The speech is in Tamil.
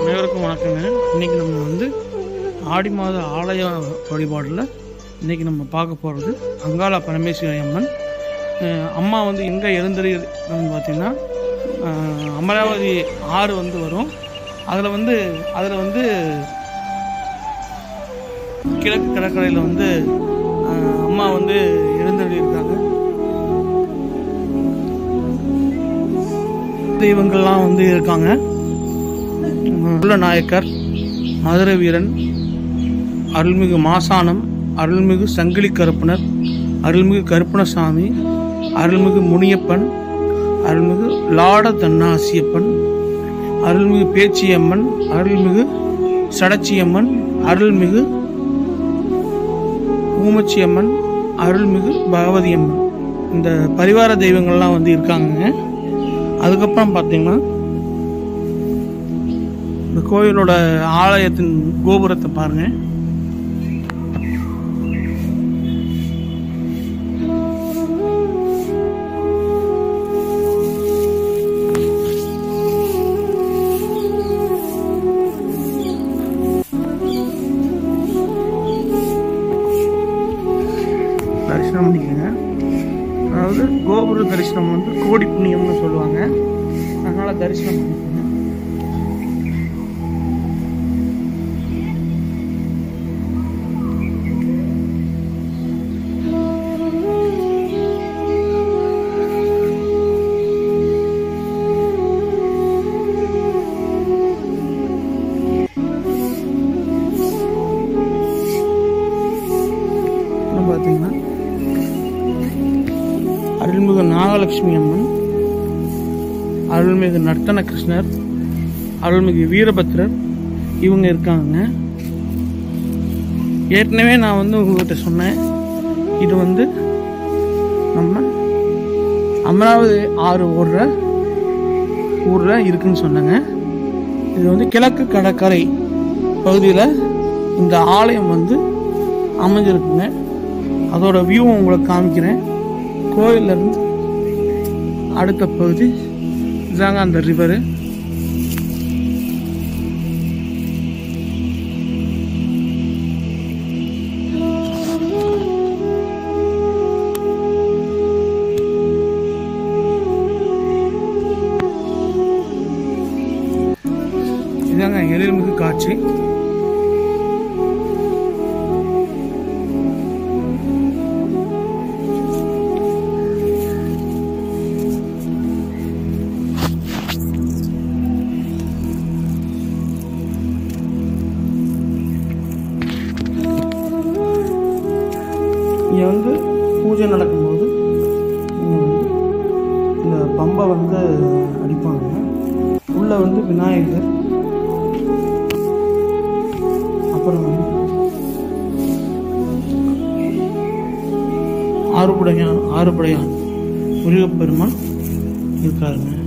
அனைவருக்கும் வணக்கங்க இன்றைக்கி நம்ம வந்து ஆடி மாத ஆலய வழிபாடில் இன்றைக்கி நம்ம பார்க்க போகிறது அங்காள பரமேஸ்வரி அம்மன் அஹ் அம்மா வந்து எங்கே எழுந்தறி பார்த்தீங்கன்னா அஹ் அமராவதி ஆறு வந்து வரும் அதில் வந்து அதில் வந்து கிழக்கு கடற்கரையில் வந்து அஹ் அம்மா வந்து எழுந்தருளி இருக்காங்க தெய்வங்கள்லாம் வந்து இருக்காங்க உள்ள நாயக்கர் மதுரை வீரன் அருள்மிகு மாசானம் அருள்மிகு சங்கிலி கருப்பனர் அருள்மிகு கருப்பணசாமி அருள்மிகு முனியப்பன் அருள்மிகு லாட தன்னாசியப்பன் அருள்மிகு பேச்சியம்மன் அருள்மிகு சடச்சியம்மன் அருள்மிகு ஊமச்சியம்மன் அருள்மிகு பகவதி அம்மன் இந்த பரிவார தெய்வங்கள்லாம் வந்து இருக்காங்க அதுக்கப்புறம் பார்த்தீங்கன்னா இந்த கோயிலோட ஆலயத்தின் கோபுரத்தை பாருங்க தரிசனம் பண்ணிக்கோங்க அதாவது கோபுர தரிசனம் வந்து கோடி புண்ணியம்னு சொல்லுவாங்க அதனால தரிசனம் பண்ணிக்கோங்க அப்புறம் பார்த்தீங்கன்னா அருள்மிகு நாகலட்சுமி அம்மன் அருள்மிகு நர்த்தன கிருஷ்ணர் அருள்மிகு வீரபத்ரர் இவங்க இருக்காங்க ஏற்கனவே நான் வந்து உங்ககிட்ட சொன்னேன் இது வந்து நம்ம அமராவதி ஆறு ஓடுற ஊரில் இருக்குன்னு சொன்னாங்க இது வந்து கிழக்கு கடற்கரை பகுதியில் இந்த ஆலயம் வந்து அமைஞ்சிருக்குங்க அதோட வியூ உங்களுக்கு காமிக்கிறேன் கோயில்ல இருந்து அடுத்த பகுதி இதாங்க அந்த ரிவரு இதாங்க எழில்மிகு காட்சி இங்கே வந்து பூஜை நடக்கும்போது இங்கே வந்து இந்த பம்பை வந்து அடிப்பாங்க உள்ள வந்து விநாயகர் அப்புறம் வந்து ஆறுபடையான் ஆறுபடையான் முருகப்பெருமான் இருக்காருங்க